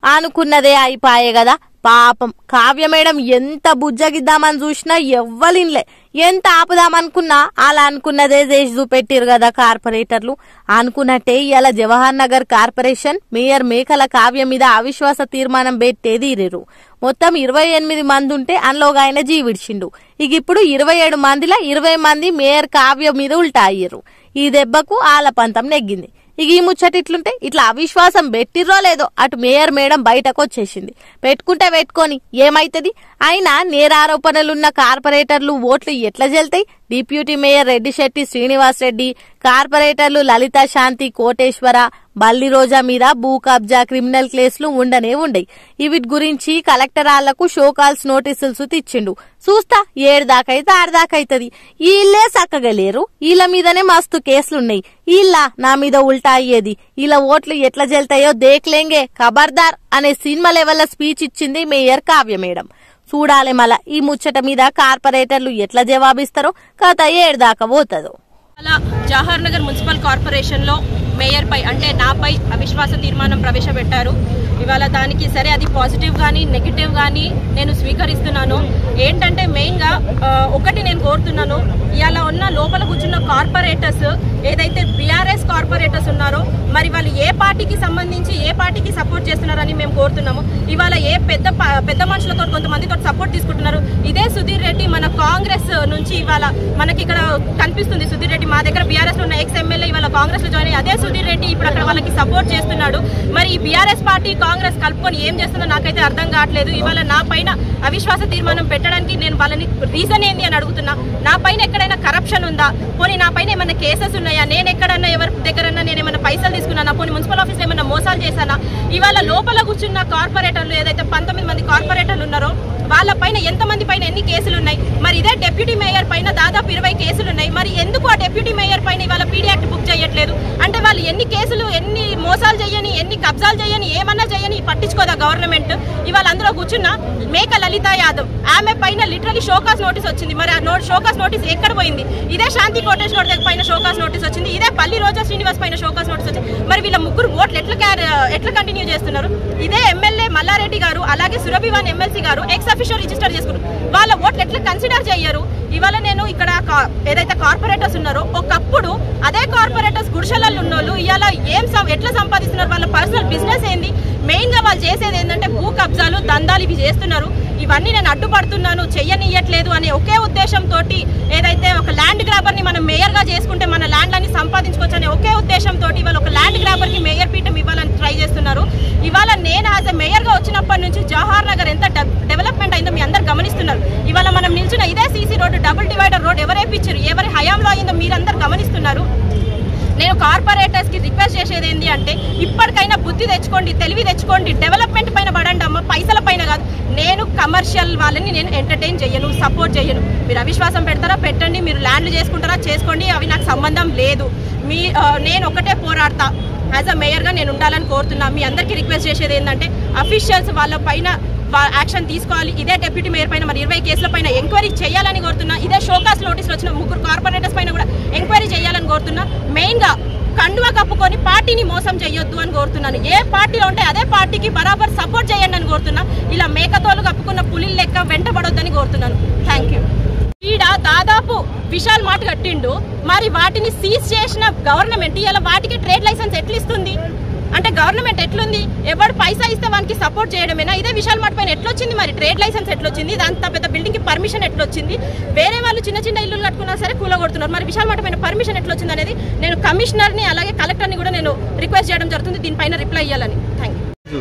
అనుకున్నదే అయిపాయే కదా పాపం కావ్య మేడం ఎంత బుజ్జగిద్దామని చూసినా ఎవ్వలిన్లే ఎంత ఆపుదామనుకున్నా అలా అనుకున్నదే చేసి చూపెట్టిరు కదా కార్పొరేటర్లు అనుకున్నట్టే ఇలా జవహర్ నగర్ కార్పొరేషన్ మేయర్ మేకల కావ్య మీద అవిశ్వాస తీర్మానం పెట్టేది ఇరేరు మొత్తం ఇరవై ఎనిమిది మంది ఉంటే అందులోగా ఆయన జీవిడిచిండు ఇక ఇప్పుడు ఇరవై ఏడు మందిలో ఇరవై మంది మేయర్ కావ్య మీద ఉల్టా అయ్యారు ఈ దెబ్బకు ఆల పంతం నెగ్గింది ఇక ఈ ముచ్చట ఇట్లుంటే ఇట్లా అవిశ్వాసం పెట్టిర్రో లేదో అటు మేయర్ మేడం బయటకు వచ్చేసింది పెట్టుకుంటే పెట్టుకొని ఏమైతది అయినా నేరారోపణలున్న కార్పొరేటర్లు ఓట్లు ఎట్లా జల్తాయి డిప్యూటీ మేయర్ రెడ్డి శెట్టి శ్రీనివాస్ రెడ్డి కార్పొరేటర్లు లలిత శాంతి కోటేశ్వర బల్లి రోజా మీద భూ కబ్జా క్రిమినల్ కేసులు ఉండనే ఉండయి వీటి గురించి కలెక్టర్ వాళ్లకు షోకాల్స్ నోటీసులు ఇచ్చిండు చూస్తా ఏడు దాకైతే ఆరు దాకైతది వీళ్ళే చక్కగా లేరు వీళ్ళ మీదనే మస్తు కేసులున్నాయి వీళ్ళ నా మీద ఉల్టా అయ్యేది వీళ్ళ ఓట్లు ఎట్లా జల్తాయో దేక్లేంగే ఖబర్దార్ అనే సినిమా లెవెల్ల స్పీచ్ ఇచ్చింది మేయర్ కావ్య మేడం చూడాలి మళ్ళా ఈ ముచ్చట మీద కార్పొరేటర్లు ఎట్లా జవాబిస్తారో కథ ఏడు దాకా పోతుందో అలా జవహర్ నగర్ మున్సిపల్ కార్పొరేషన్ లో మేయర్ పై అంటే నాపై అవిశ్వాస తీర్మానం ప్రవేశపెట్టారు ఇవాళ దానికి సరే అది పాజిటివ్ కానీ నెగిటివ్ కానీ నేను స్వీకరిస్తున్నాను ఏంటంటే మెయిన్ గా ఆ, ఒకటి నేను కోరుతున్నాను ఇవాళ ఉన్న లోపల కూర్చున్న కార్పొరేటర్స్ ఏదైతే బీఆర్ఎస్ కార్పొరేటర్స్ ఉన్నారో మరి వాళ్ళు ఏ పార్టీకి సంబంధించి ఏ పార్టీకి సపోర్ట్ చేస్తున్నారని మేము కోరుతున్నాము ఇవాళ ఏ పెద్ద ప- పెద్ద మనుషులతో కొంతమందితో సపోర్ట్ తీసుకుంటున్నారు ఇదే సుధీర్ రెడ్డి మన కాంగ్రెస్ నుంచి ఇవాళ మనకి ఇక్కడ కనిపిస్తుంది సుధీర్ రెడ్డి మా దగ్గర బీఆర్ఎస్ లో ఉన్న ఎక్స్ ఎమ్మెల్యే ఇవాళ కాంగ్రెస్ లో జాయిన్ అయ్యి అదే సుధీర్ రెడ్డి ఇప్పుడు అక్కడ వాళ్ళకి సపోర్ట్ చేస్తున్నాడు మరి ఈ బీఆర్ఎస్ పార్టీ కాంగ్రెస్ కలుపుకొని ఏం చేస్తుందో నాకైతే అర్థం కావట్లేదు ఇవాళ నా పైన అవిశ్వాస తీర్మానం పెట్టడానికి నేను వాళ్ళని రీజన్ ఏంది అని అడుగుతున్నా నా పైన ఎక్కడైనా కరప్షన్ ఉందా పోనీ నా పైన ఏమైనా కేసెస్ ఉన్నాయా నేను ఎక్కడన్నా ఎవరి దగ్గరన్నా నేను ఏమైనా పైసలు తీసుకున్నానా పోనీ మున్సిపల్ ఆఫీస్ లో ఏమైనా మోసాలు చేశానా ఇవాళ లోపల కూర్చున్న కార్పొరేటర్లు ఏదైతే పంతొమ్మిది మంది కార్పొరేటర్లు ఉన్నారో వాళ్ళ పైన ఎంత మంది పైన ఎన్ని కేసులు ఉన్నాయి మరి ఇదే డెప్యూటీ మేయర్ పైన దాదాపు ఇరవై కేసులు ఉన్నాయి మరి ఎందుకు ఆ డెప్యూటీ మేయర్ పైన ఇవాళ పీడీ యాక్ట్ బుక్ చేయట్లేదు అంటే వాళ్ళు ఎన్ని కేసులు ఎన్ని మోసాలు చేయని ఎన్ని కబ్జాలు చేయని ఏమన్నా చేయని పట్టించుకోదా గవర్నమెంట్ ఇవాళ అందులో కూర్చున్న మేక లలిత యాదవ్ ఆమె పైన లిటరలీ షోకాస్ నోటీస్ వచ్చింది మరి ఆ నో షోకాస్ నోటీస్ ఎక్కడ పోయింది ఇదే శాంతి కోటేశ్వర దగ్గర పైన షోకాస్ నోటీస్ వచ్చింది ఇదే పల్లి రోజా శ్రీనివాస్ పైన షోకాస్ నోటీస్ వచ్చింది మరి వీళ్ళ ముగ్గురు ఓట్లు ఎట్లా క్యారీ ఎట్లా కంటిన్యూ చేస్తున్నారు ఇదే ఎమ్మెల్యే మల్లారెడ్డి గారు అలాగే సురభివాన్ ఎమ్మెల్సీ గారు ఎక్స్ అఫీషియల్ రిజిస్టర్ చేసుకున్నారు వాళ్ళ ఓట్లు ఎట్లా కన్సిడర్ చేయరు ఇవాళ నేను ఇక్కడ కా- ఏదైతే కార్పొరేటర్స్ ఉన్నారో ఒకప్పుడు అదే కార్పొరేటర్స్ గుడిసెలలో ఉన్నోళ్ళు ఇవాళ ఏం సం- ఎట్లా సంపాదిస్తున్నారు వాళ్ళ పర్సనల్ బిజినెస్ ఏంది మెయిన్ గా వాళ్ళు చేసేది ఏంటంటే భూ కబ్జాలు దందాలు ఇవి చేస్తున్నారు ఇవన్నీ నేను అడ్డుపడుతున్నాను చెయ్యనియట్లేదు అనే ఒకే ఉద్దేశంతో ఏదైతే ఒక ల్యాండ్ గ్రాబర్ ని మనం మేయర్ గా చేసుకుంటే మన ల్యాండ్ అన్ని సంపాదించుకోవచ్చు అనే ఒకే ఉద్దేశంతో ఇవాళ ఒక ల్యాండ్ గ్రాబర్ కి మేయర్ పీఠం ఇవ్వాలని ట్రై చేస్తున్నారు ఇవాళ నేను యాజ్ ఎ మేయర్ గా వచ్చినప్పటి నుంచి జవహర్ నగర్ ఎంత డెవ- డెవలప్మెంట్ అయిందో మీ అందరు గమనిస్తున్నారు ఇవాళ మనం నిల్చున్న ఇదే CC road double divider road ఎవరేపించారు ఎవరి హయాంలో అయిందో మీరందరూ గమనిస్తున్నారు నేను కార్పొరేటర్స్ కి రిక్వెస్ట్ చేసేది ఏంటి అంటే ఇప్పటికైనా బుద్ధి తెచ్చుకోండి తెలివి తెచ్చుకోండి డెవలప్మెంట్ పైన పడండి అమ్మ పైసల పైన కాదు నేను కమర్షియల్ వాళ్ళని నేను ఎంటర్టైన్ చేయను సపోర్ట్ చేయను మీరు అవిశ్వాసం పెడతారా పెట్టండి మీరు ల్యాండ్లు చేసుకుంటారా చేసుకోండి అవి నాకు సంబంధం లేదు మీ ఆ, నేను ఒకటే పోరాడతా యాజ్ అ మేయర్గా నేను ఉండాలని కోరుతున్నా మీ అందరికీ రిక్వెస్ట్ చేసేది ఏంటంటే అఫీషియల్స్ వాళ్ళ పైన వా- యాక్షన్ తీసుకోవాలి ఇదే డెప్యూటీ మేయర్ పైన మరి ఇరవై కేసుల పైన ఎంక్వైరీ చేయాలని కోరుతున్నా ఇదే షోకాస్ నోటీసులు వచ్చిన ముగ్గురు కార్పొరేటర్స్ పైన కూడా ఎంక్వైరీ చేయాలని కోరుతున్నా మెయిన్ గా కండువా కప్పుకొని పార్టీని మోసం చేయొద్దు అని కోరుతున్నాను ఏ పార్టీలో ఉంటే అదే పార్టీకి బరాబర్ సపోర్ట్ చేయండి అని కోరుతున్నా ఇలా మేకతోలు కప్పుకున్న పులిల లెక్క వెంటబడొద్దని కోరుతున్నాను థ్యాంక్ యూ ఈడ దాదాపు విశాల్ మార్ట్ కట్టిండు మరి వాటిని సీజ్ చేసిన గవర్నమెంట్ ఇలా వాటికి ట్రేడ్ లైసెన్స్ ఎట్లా ఇస్తుంది అంటే గవర్నమెంట్ ఎట్లుంది ఎవడు పైసా ఇస్తే వానికి సపోర్ట్ చేయడమేనా ఇదే విశాల్ మార్ట్ పైన ఎట్లొచ్చింది మరి ట్రేడ్ లైసెన్స్ ఎట్లొచ్చింది ఇది అంత పెద్ద బిల్డింగ్ కి పర్మిషన్ ఎట్లొచ్చింది వేరే వాళ్ళు చిన్న చిన్న ఇల్లులు కట్టుకున్నా సరే కూలగొడుతున్నారు మరి విశాల్ మార్ట్ పైన పర్మిషన్ ఎట్లొచ్చింది అనేది నేను కమిషనర్ ని అలాగే కలెక్టర్ ని కూడా నేను రిక్వెస్ట్ చేయడం జరుగుతుంది దీనిపైన రిప్లై ఇవ్వాలని థ్యాంక్ యూ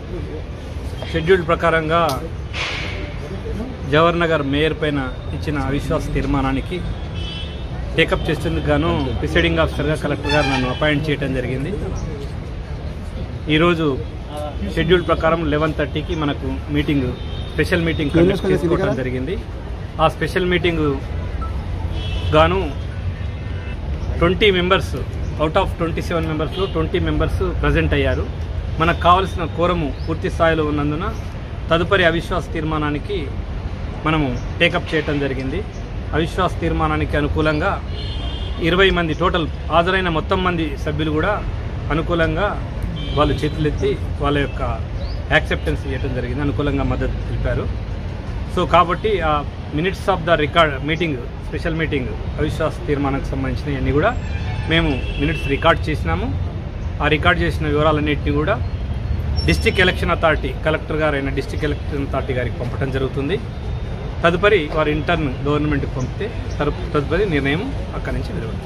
షెడ్యూల్ ప్రకారంగా జవహర్ నగర్ మేయర్ పైన ఇచ్చిన అవిశ్వాస తీర్మానానికి టేకప్ చేసేందుకు గాను ప్రిసైడింగ్ ఆఫీసర్గా కలెక్టర్ గారు నన్ను అపాయింట్ చేయడం జరిగింది ఈరోజు షెడ్యూల్ ప్రకారం లెవెన్ థర్టీకి మనకు మీటింగ్ స్పెషల్ మీటింగ్ కండక్ట్ చేసుకోవడం జరిగింది ఆ స్పెషల్ మీటింగ్ గాను twenty members out of twenty seven మెంబర్స్లో ట్వంటీ మెంబర్స్ ప్రజెంట్ అయ్యారు మనకు కావలసిన కోరము పూర్తి స్థాయిలో ఉన్నందున తదుపరి అవిశ్వాస తీర్మానానికి మనము టేకప్ చేయటం జరిగింది అవిశ్వాస తీర్మానానికి అనుకూలంగా ఇరవై మంది టోటల్ హాజరైన మొత్తం మంది సభ్యులు కూడా అనుకూలంగా వాళ్ళు చేతులెత్తి వాళ్ళ యొక్క యాక్సెప్టెన్స్ ఇవ్వడం జరిగింది అనుకూలంగా మద్దతు తెలిపారు సో కాబట్టి ఆ minutes of the record meeting special meeting అవిశ్వాస తీర్మానానికి సంబంధించిన అన్ని కూడా మేము మినిట్స్ రికార్డ్ చేసినాము ఆ రికార్డ్ చేసిన వివరాలన్నింటినీ కూడా డిస్టిక్ ఎలక్షన్ అథారిటీ కలెక్టర్ గారైన డిస్టిక్ ఎలక్షన్ అథారిటీ గారికి పంపడం జరుగుతుంది తదుపరి వారి ఇంటర్న్ గవర్నమెంట్కి పంపితే తరు- తదుపరి నిర్ణయం అక్కడి నుంచి వెలువడుతుంది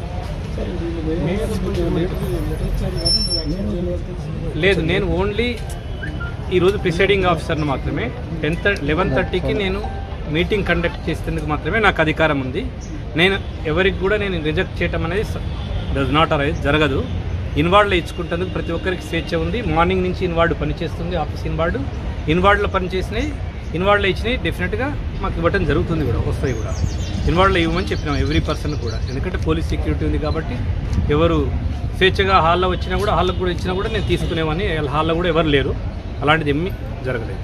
లేదు నేను ఓన్లీ ఈరోజు ప్రిసైడింగ్ ఆఫీసర్ను మాత్రమే టెన్త్ లెవెన్ థర్టీకి నేను మీటింగ్ కండక్ట్ చేసేందుకు మాత్రమే నాకు అధికారం ఉంది నేను ఎవరికి కూడా నేను రిజెక్ట్ చేయటం అనేది డస్ నాట్ అరైజ్ జరగదు ఇన్వార్డ్లో ఇచ్చుకుంటేందుకు ప్రతి ఒక్కరికి స్వేచ్ఛ ఉంది మార్నింగ్ నుంచి ఇన్వార్డ్ పనిచేస్తుంది ఆఫీస్ ఇన్వార్డు ఇన్వార్డ్లో పనిచేసినాయి ఇన్వార్డ్లో ఇచ్చినాయి డెఫినెట్గా మాకు ఇవ్వటం జరుగుతుంది కూడా వస్తాయి కూడా ఇన్వార్డ్లో ఇవ్వమని చెప్పినాం ఎవ్రీ పర్సన్ కూడా ఎందుకంటే పోలీస్ సెక్యూరిటీ ఉంది కాబట్టి ఎవరు స్వేచ్ఛగా హాల్లో వచ్చినా కూడా హాల్కి కూడా ఇచ్చినా కూడా నేను తీసుకునేవాడిని హాల్లో కూడా ఎవరు లేరు అలాంటిది ఏమీ జరగలేదు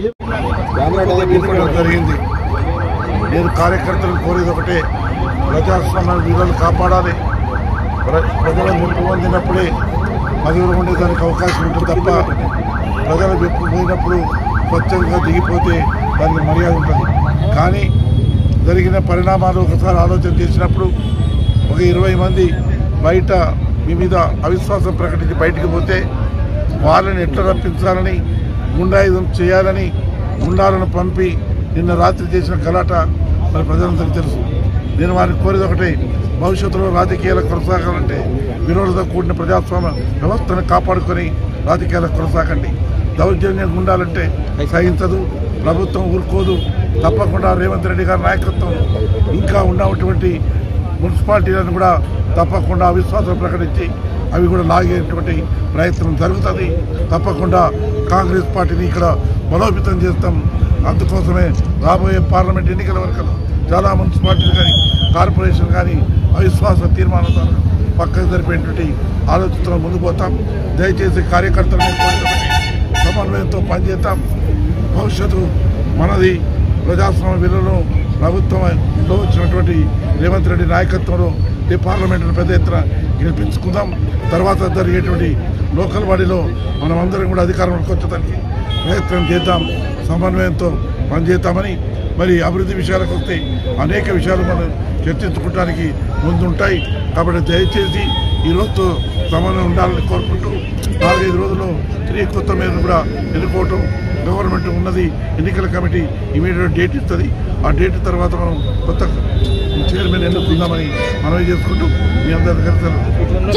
తీసుకోవడం జరిగింది నేను కార్యకర్తలు కోరేది ఒకటే ప్రజాస్వామ్య విలువలు కాపాడాలి ప్ర- ప్రజల మెప్పు పొందినప్పుడే పదవులు ఉండేదానికి అవకాశం ఉంటుంది తప్ప ప్రజల మెప్పు పోయినప్పుడు స్వచ్ఛంగా దిగిపోతే దానికి మర్యాద ఉంటుంది కానీ జరిగిన పరిణామాలు ఒకసారి ఆలోచన చేసినప్పుడు ఒక ఇరవై మంది బయట మీ మీద అవిశ్వాసం ప్రకటించి బయటికి పోతే వాళ్ళని ఎట్లా రప్పించాలని గుండాయుధం చేయాలని గుండాలను పంపి నిన్న రాత్రి చేసిన గలాట మరి ప్రజలందరికీ తెలుసు నేను వారిని కోరేది ఒకటే భవిష్యత్తులో రాజకీయాలు కొనసాగాలంటే విరోధంతో కూడిన ప్రజాస్వామ్య వ్యవస్థను కాపాడుకొని రాజకీయాలకు కొనసాగండి దౌర్జన్యం ఉండాలంటే సహించదు ప్రభుత్వం ఊరుకోదు తప్పకుండా రేవంత్ రెడ్డి గారి నాయకత్వం ఇంకా ఉన్నటువంటి మున్సిపాలిటీలను కూడా తప్పకుండా అవిశ్వాసం ప్రకటించి అవి కూడా లాగేటువంటి ప్రయత్నం జరుగుతుంది తప్పకుండా కాంగ్రెస్ పార్టీని ఇక్కడ బలోపేతం చేస్తాం అందుకోసమే రాబోయే పార్లమెంట్ ఎన్నికల వరకు చాలా మున్సిపాలిటీలు కానీ కార్పొరేషన్ కానీ అవిశ్వాస తీర్మానం ద్వారా పక్కకు జరిపేటువంటి ఆలోచనతో ముందు పోతాం దయచేసి కార్యకర్తలను కోరుకుంటే సమన్వయంతో పనిచేద్దాం భవిష్యత్తు మనది ప్రజాస్వామ్య విలువలను ప్రభుత్వంలో వచ్చినటువంటి రేవంత్ రెడ్డి నాయకత్వంలో ఈ పార్లమెంటును పెద్ద ఎత్తున గెలిపించుకుందాం తర్వాత జరిగేటువంటి లోకల్ బాడీలో మనం అందరం కూడా అధికారంలోకి వచ్చేదానికి ప్రయత్నం చేద్దాం సమన్వయంతో పనిచేద్దామని మరి అభివృద్ధి విషయాలకు వస్తే అనేక విషయాలు మనం చర్చించుకోవడానికి ముందుంటాయి కాబట్టి దయచేసి ఈ రోజుతో సమన్వయం ఉండాలని కోరుకుంటూ నాలుగైదు రోజుల్లో తిరిగి కొత్త మీద కూడా ఎన్నుకోవటం గవర్నమెంట్ ఉన్నది ఎన్నికల కమిటీ ఇమీడియట్ డేట్ ఇస్తుంది ఆ డేట్ తర్వాత మనం కొత్త చైర్మన్ ఎన్నుకుందామని మనవి చేసుకుంటూ మీ అందరి కలిసి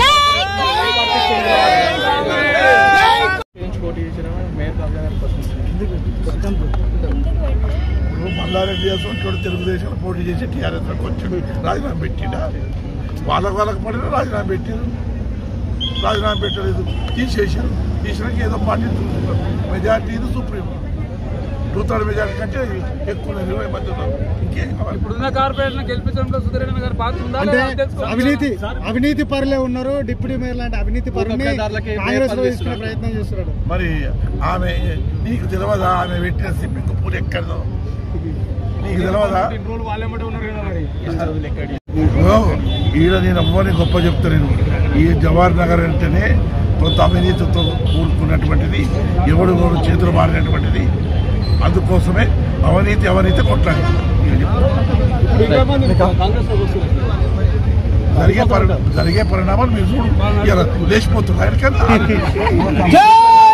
ఇప్పుడు మల్లారెడ్డి అసలు తెలుగుదేశంలో పోటీ చేసి టీఆర్ఎస్ వచ్చాడు రాజీనామా పెట్టిండా వాళ్ళకు వాళ్ళకి పడిన రాజీనామా పెట్టారు రాజీనామా పెట్టలేదు తీసేసారు తీసినాక ఏదో పార్టీ చూస్తున్నారు మెజార్టీ ఇది సుప్రీం టూ థర్డ్ మెజార్టీ కంటే ఎక్కువ ఉన్నారు, ఇరవై మంది ఉన్నారు ఇంకేం కావాలి ఇప్పుడున్న కార్పొరేషన్ గెలిపించడంలో సుధీరణ గారి పాత్ర ఉందా అంటే లేదా తెలుసుకోవాలి. అవినీతి అవినీతి పరులే ఉన్నారు డిప్యూటీ మేయర్ లాంటి అవినీతి పరుని కబ్జాదారులకి కాంగ్రెస్ లో మేయర్ తీసుకునే పదవి ప్రయత్నం చేస్తున్నాడు మరి ఆమె నీకు తెలియదా ఆమె పెట్టిన స్విమ్మింగ్ పూల్ ఎక్కడదో నీకు తెలియదా ఇన్ని రోజులు వాళ్ళే మాట ఉన్నారు కదా మరి ఓ, ఈడ నేను అమ్మని గొప్ప చెప్తా నేను ఈ జవహర్ నగర్ అంటేనే కొంత అవినీతితో కూడుకున్నటువంటిది ఎవడు ఎవడు చేతులు మారినటువంటిది అందుకోసమే అవినీతి అవినీతి కొట్లాడి కాంగ్రెస్ లో వస్తున్నారు జరిగే పరి జరిగే పరిణామాలు మీరు చూడు ఇలా లేచిపోతున్నారు ఆయనకన్నా